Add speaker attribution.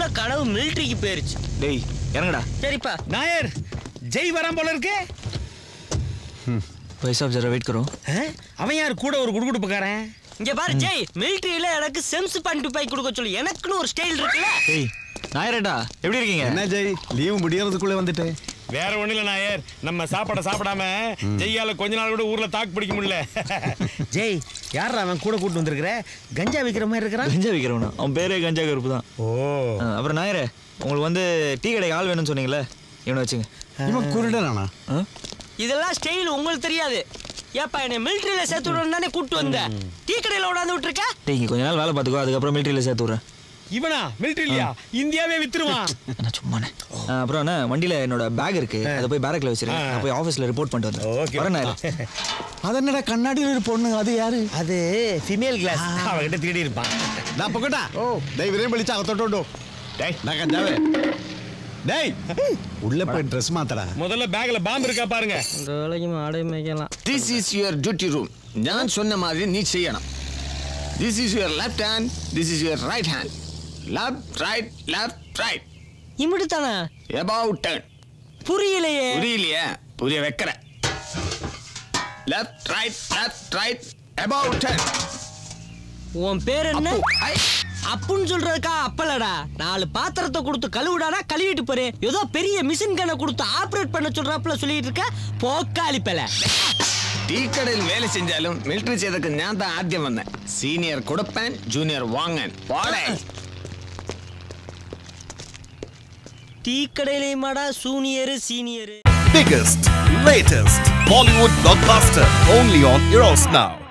Speaker 1: கனவு மிலிட்டரிக்கு போயிருச்சு
Speaker 2: டேய் இறங்குடா
Speaker 1: சரிப்பா
Speaker 3: நாயர் ஜெய் வரான் போல இருக்கு
Speaker 2: भाई साहब जरा वेट करो
Speaker 3: ஆ? அவன் யார் கூட ஒரு குடுகுடுப்புக்காரன்
Speaker 1: இங்க பாரு ஜெய் மிலிட்டரியில எனக்கு செம்ஸ் பண்ணிட்டு போய் கொடுக்க சொல்லி எனக்குன்னு ஒரு ஸ்டைல் இருக்குல்ல
Speaker 2: டேய் நாயரேட்டா எப்படி இருக்கீங்க
Speaker 4: என்ன ஜெய் லீவு முடியறதுக்குள்ள வந்துட்டேன்
Speaker 3: வேற ஒண்ணு இல்ல நாயர் நம்ம சாப்பாட சாப்பிடாம ஜெய்யால கொஞ்ச நாள் கூட ஊர்ல தாக்கு பிடிக்க முடியல ஜெய் யாரா அவன் கூட கூட்டு வந்திருக்கிற கஞ்சா விக்கிற மாதிரி இருக்கிறான்
Speaker 2: கஞ்சா விற்கிறவனா அவன் பேரே கஞ்சா கருப்பு தான்
Speaker 3: ஓ
Speaker 2: ஆ, அப்புறம் நாயரே உங்களுக்கு வந்து டீ கடைக்கு ஆள் வேணும்னு சொன்னீங்களே இவனை வச்சுங்க
Speaker 4: இவன் குருடனானா
Speaker 2: ஆ?
Speaker 1: இதெல்லாம் ஸ்டைல் உங்களுக்கு தெரியாது ஏப்பா என்னை மிலிட்டரியில சேர்த்து விடணும் தானே கூட்டு வந்த டீ கடையில விடாந்து விட்டுருக்க
Speaker 2: டேய் இங்கே கொஞ்ச நாள் வேலை பார்த்துக்கோ அதுக்கப்புறம் மிலிட்டரியில் சேர்த்து விட்றேன்
Speaker 3: இவனா மிலிட்டரியா இந்தியாவே வித்துருவான்
Speaker 2: நான் சும்மாண்ணே ஆ, அப்புறம் என்ன வண்டியில் என்னோட பேக் இருக்கு அதை போய் பேரக்கில் வச்சிருக்கேன்
Speaker 3: ஆ.
Speaker 2: நான் போய் ஆஃபீஸில் ரிப்போர்ட் பண்ணிட்டு
Speaker 3: ஓகே.
Speaker 2: வந்தேன் வரேன் நாயரே
Speaker 4: அது என்னடா கண்ணாடியில் ஒரு பொண்ணு அது யாரு
Speaker 3: அது ஃபீமேல் கிளாஸ் அவகிட்ட திருடி இருப்பான்
Speaker 4: நான் பொக்கட்டா ஓ டேய் விரையும் பளிச்சா தொட்டோண்டோ டேய் நான் கஞ்சாவே டேய் உள்ள போய் ட்ரெஸ் மாத்தடா
Speaker 3: முதல்ல பேக்ல பாம்பு இருக்கா பாருங்க
Speaker 1: இந்த வேலைக்கு மாடை மேய்க்கலாம்
Speaker 5: this is your duty room நான் சொன்ன மாதிரி நீ செய்யணும் this is your left hand this is your right hand left right left right
Speaker 1: இமிட்டு தானே
Speaker 5: அபவுட் டர்ன்
Speaker 1: புரியலையே
Speaker 5: புரியலையே புரிய வைக்கிற left right left right about turn
Speaker 1: உன் பேர் என்ன
Speaker 5: ஐ
Speaker 1: அப்புன்னு சொல்றதுக்கா அப்பலடா நாலு பாத்திரத்தை கொடுத்து கழுவுடானா கழுவிட்டு போறே ஏதோ பெரிய மிஷின் கண்ணை கொடுத்து ஆப்ரேட் பண்ண சொல்றாப்புல சொல்லிட்டு இருக்க போக்காளி பல
Speaker 5: டீ கடையில் வேலை செஞ்சாலும் மிலிட்டரி செய்ததுக்கு நான் தான் ஆദ്യം வந்தேன் சீனியர் கொடுப்பேன் ஜூனியர் வாங்கன் போடே
Speaker 1: டீ கடையிலையுமாடா junior senior
Speaker 6: biggest, latest Bollywood blockbuster only on Eros Now.